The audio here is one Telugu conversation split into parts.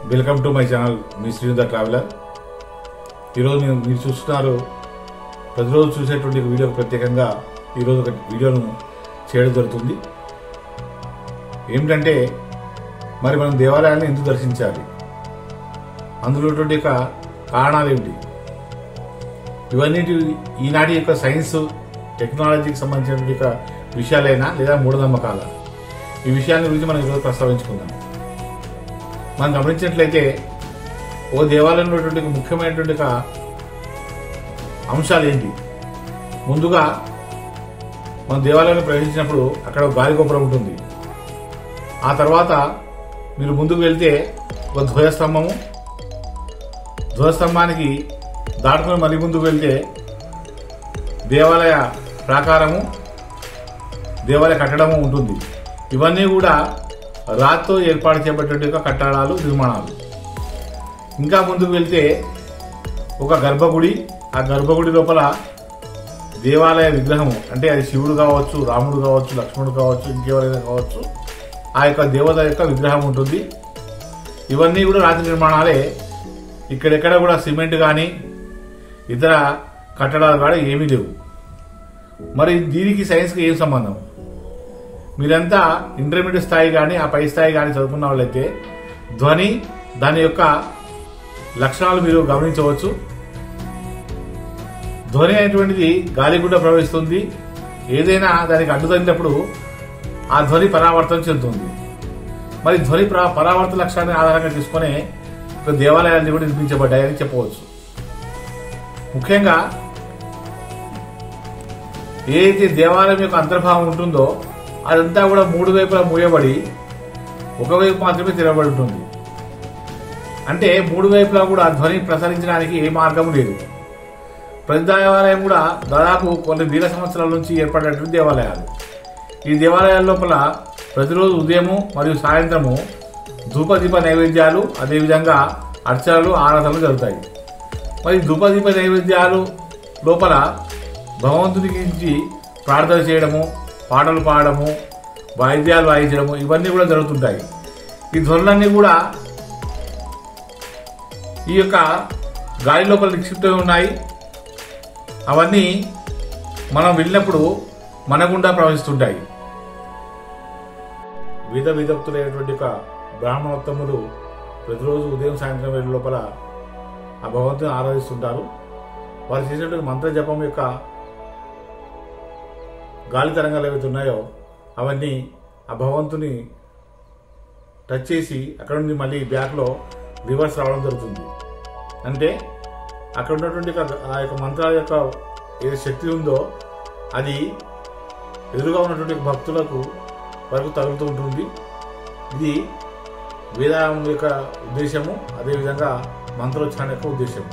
వెల్కమ్ టు మై ఛానల్ మీ శ్రీధర్ ట్రావెలర్ ఈరోజు మీరు మీరు చూస్తున్నారు ప్రతిరోజు చూసేటువంటి ఒక వీడియోకి ప్రత్యేకంగా ఈరోజు ఒక వీడియోను చేయడం జరుగుతుంది ఏమిటంటే మరి మనం దేవాలయాన్ని ఎందుకు దర్శించాలి అందులో ఉన్నటువంటి యొక్క కారణాలు ఏమిటి ఇవన్నీ ఈనాటి యొక్క సైన్స్ టెక్నాలజీకి సంబంధించినటువంటి యొక్క విషయాలైనా లేదా మూఢనమ్మకాల ఈ విషయాల గురించి మనం ఈరోజు ప్రస్తావించుకుందాం మనం గమనించినట్లయితే ఓ దేవాలయంలో ఉన్నటువంటి ఒక ముఖ్యమైనటువంటి ఒక అంశాలు ఏంటి ముందుగా మన దేవాలయంలో ప్రవేశించినప్పుడు అక్కడ ఒక గాలి గోపురం ఉంటుంది ఆ తర్వాత మీరు ముందుకు వెళ్తే ఒక ధ్వజస్తంభము ధ్వజస్తంభానికి దాటుకుని మరీ ముందుకు వెళ్తే దేవాలయ ప్రాకారము దేవాలయ కట్టడము ఉంటుంది ఇవన్నీ కూడా రాతితో ఏర్పాటు చేయబడినటువంటి యొక్క కట్టడాలు నిర్మాణాలు ఇంకా ముందుకు వెళ్తే ఒక గర్భగుడి ఆ గర్భగుడి లోపల దేవాలయ విగ్రహము అంటే అది శివుడు కావచ్చు రాముడు కావచ్చు లక్ష్మణుడు కావచ్చు ఇంకెవరైనా కావచ్చు ఆ యొక్క దేవత యొక్క విగ్రహం ఉంటుంది ఇవన్నీ కూడా రాతి నిర్మాణాలే ఇక్కడెక్కడ కూడా సిమెంట్ కానీ ఇతర కట్టడాలు కూడా ఏమీ లేవు మరి దీనికి సైన్స్కి ఏం సంబంధం మీరంతా ఇంటర్మీడియట్ స్థాయి కానీ ఆ పై స్థాయి కానీ చదువుకున్న వాళ్ళైతే ధ్వని దాని యొక్క లక్షణాలు మీరు గమనించవచ్చు ధ్వని అనేటువంటిది గాలి గుండా ప్రవహిస్తుంది ఏదైనా దానికి అడ్డుతగినప్పుడు ఆ ధ్వని పరావర్తనం చెందుతుంది మరి ధ్వని ప్రా- పరావర్తన లక్ష్యాన్ని ఆధారంగా తీసుకునే ఒక దేవాలయాన్ని కూడా నిర్మించబడ్డాయని చెప్పవచ్చు ముఖ్యంగా ఏదైతే దేవాలయం యొక్క అంతర్భావం ఉంటుందో అదంతా కూడా మూడు వైపులా మూయబడి ఒకవైపు మాత్రమే తెరవబడి ఉంటుంది అంటే మూడు వైపులా కూడా ధ్వని ప్రసరించడానికి ఏ మార్గం లేదు ప్రతి దేవాలయం కూడా దాదాపు కొన్ని వేల సంవత్సరాల నుంచి ఏర్పడినటువంటి దేవాలయాలు ఈ దేవాలయాల లోపల ప్రతిరోజు ఉదయము మరియు సాయంత్రము ధూపదీప నైవేద్యాలు అదేవిధంగా అర్చనలు ఆరాధనలు జరుగుతాయి మరి ధూపదీప నైవేద్యాలు లోపల భగవంతుని గురించి ప్రార్థన చేయడము పాటలు పాడడము వాయిద్యాలు వాయించడము ఇవన్నీ కూడా జరుగుతుంటాయి ఈ ధ్వనులన్నీ కూడా ఈ యొక్క గాలి లోపల నిక్షిప్తమై ఉన్నాయి అవన్నీ మనం వెళ్ళినప్పుడు మన గుండా ప్రవహిస్తుంటాయి విధ విధక్తులైనటువంటి ఒక బ్రాహ్మణోత్తములు ప్రతిరోజు ఉదయం సాయంత్రం వేళ లోపల ఆ భగవంతుని ఆరాధిస్తుంటారు వారు చేసినటువంటి మంత్ర జపం యొక్క గాలి తరంగాలు ఏవైతే ఉన్నాయో అవన్నీ ఆ భగవంతుని టచ్ చేసి అక్కడ నుండి మళ్ళీ బ్యాక్లో రివర్స్ రావడం జరుగుతుంది అంటే అక్కడ ఉన్నటువంటి ఒక- ఆ యొక్క మంత్రాల యొక్క ఏ శక్తి ఉందో అది ఎదురుగా ఉన్నటువంటి భక్తులకు వరకు తగులుతూ ఉంటుంది ఇది వేదాయం యొక్క ఉద్దేశము అదేవిధంగా మంత్రోచ్చారణ యొక్క ఉద్దేశము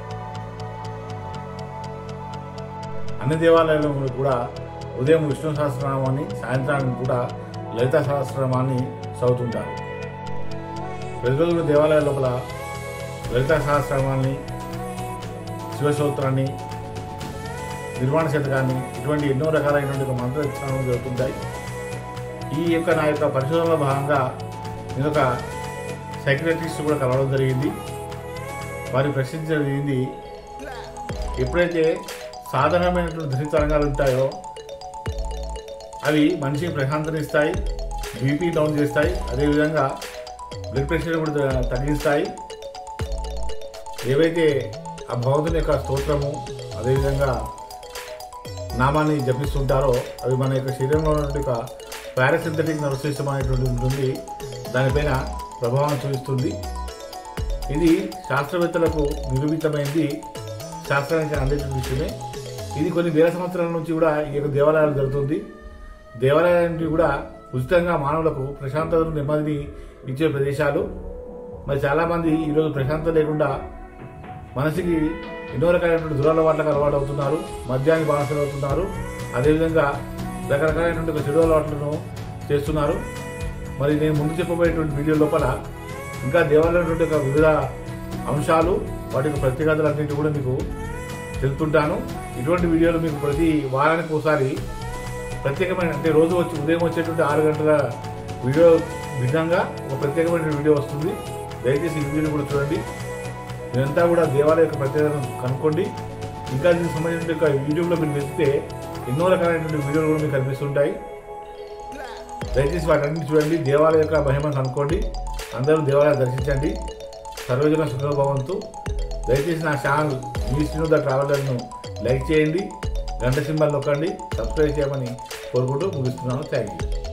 అన్ని దేవాలయాల్లో కూడా ఉదయం విష్ణు సహస్రనామాన్ని సాయంత్రానికి కూడా లలిత సహస్రనామాన్ని చదువుతుంటారు ప్రతిరోజు దేవాలయాల లోపల లలిత సహస్రనామాన్ని శివసూత్రాన్ని నిర్మాణ శతకాన్ని ఇటువంటి ఎన్నో రకాలైనటువంటి ఒక మంత్రోచ్చారణలు జరుగుతుంటాయి ఈ యొక్క నా యొక్క పరిశోధనలో భాగంగా నేను ఒక సైక్రటిస్ట్ కూడా కలవడం జరిగింది వారి ప్రశ్నించడం జరిగింది ఎప్పుడైతే సాధారణమైనటువంటి ధ్వని తరంగాలు ఉంటాయో అవి మనిషికి ప్రశాంతనిస్తాయి బీపీ డౌన్ చేస్తాయి అదేవిధంగా బ్లడ్ ప్రెషర్ కూడా తగ్గిస్తాయి ఏవైతే ఆ భగవంతుని యొక్క స్తోత్రము అదేవిధంగా నామాన్ని జపిస్తుంటారో అవి మన యొక్క శరీరంలో ఉన్నటువంటి ఒక పారాసింథటిక్ నర్వ్ సిస్టమ్ అనేటువంటి ఉంటుంది దానిపైన ప్రభావం చూపిస్తుంది ఇది శాస్త్రవేత్తలకు నిరూపితమైంది శాస్త్రానికి అందేటువంటి విషయమే ఇది కొన్ని వేల సంవత్సరాల నుంచి కూడా ఈ యొక్క దేవాలయాలు జరుగుతుంది దేవాలయానికి కూడా ఉచితంగా మానవులకు ప్రశాంతతను నెమ్మదిని ఇచ్చే ప్రదేశాలు మరి చాలా మంది ఈరోజు ప్రశాంతత లేకుండా మనసుకి ఎన్నో రకాలైనటువంటి దురలవాట్లకు అలవాటు అవుతున్నారు మద్యానికి బానిసలు అవుతున్నారు అదేవిధంగా రకరకాలైనటువంటి ఒక చెడు అలవాట్లను చేస్తున్నారు మరి నేను ముందు చెప్పబోయేటువంటి వీడియో లోపల ఇంకా దేవాలయం ఒక వివిధ అంశాలు వాటి యొక్క ప్రత్యేకతలన్నింటి కూడా మీకు తెలుపుతుంటాను ఇటువంటి వీడియోలు మీకు ప్రతి వారానికి ఒకసారి ప్రత్యేకమైన అంటే రోజు వచ్చి ఉదయం వచ్చేటువంటి ఆరు గంటల వీడియో భిన్నంగా ఒక ప్రత్యేకమైన వీడియో వస్తుంది దయచేసి ఈ వీడియోని కూడా చూడండి ఇదంతా కూడా దేవాలయ యొక్క ప్రత్యేకతను కనుక్కోండి ఇంకా దీనికి సంబంధించిన యొక్క యూట్యూబ్లో మీరు వెతికితే ఎన్నో రకాలైనటువంటి వీడియోలు కూడా మీకు కనిపిస్తుంటాయి దయచేసి వాటన్నిటి చూడండి దేవాలయ యొక్క మహిమను కనుక్కోండి అందరూ దేవాలయం దర్శించండి సర్వజన సుఖభవంతు దయచేసి నా ఛానల్ మీ శ్రీనుద ట్రావెలర్ను లైక్ చేయండి గంట సింబల్ నొక్కండి సబ్స్క్రైబ్ చేయమని కోరుకుంటూ ముగిస్తున్నాను థ్యాంక్ యూ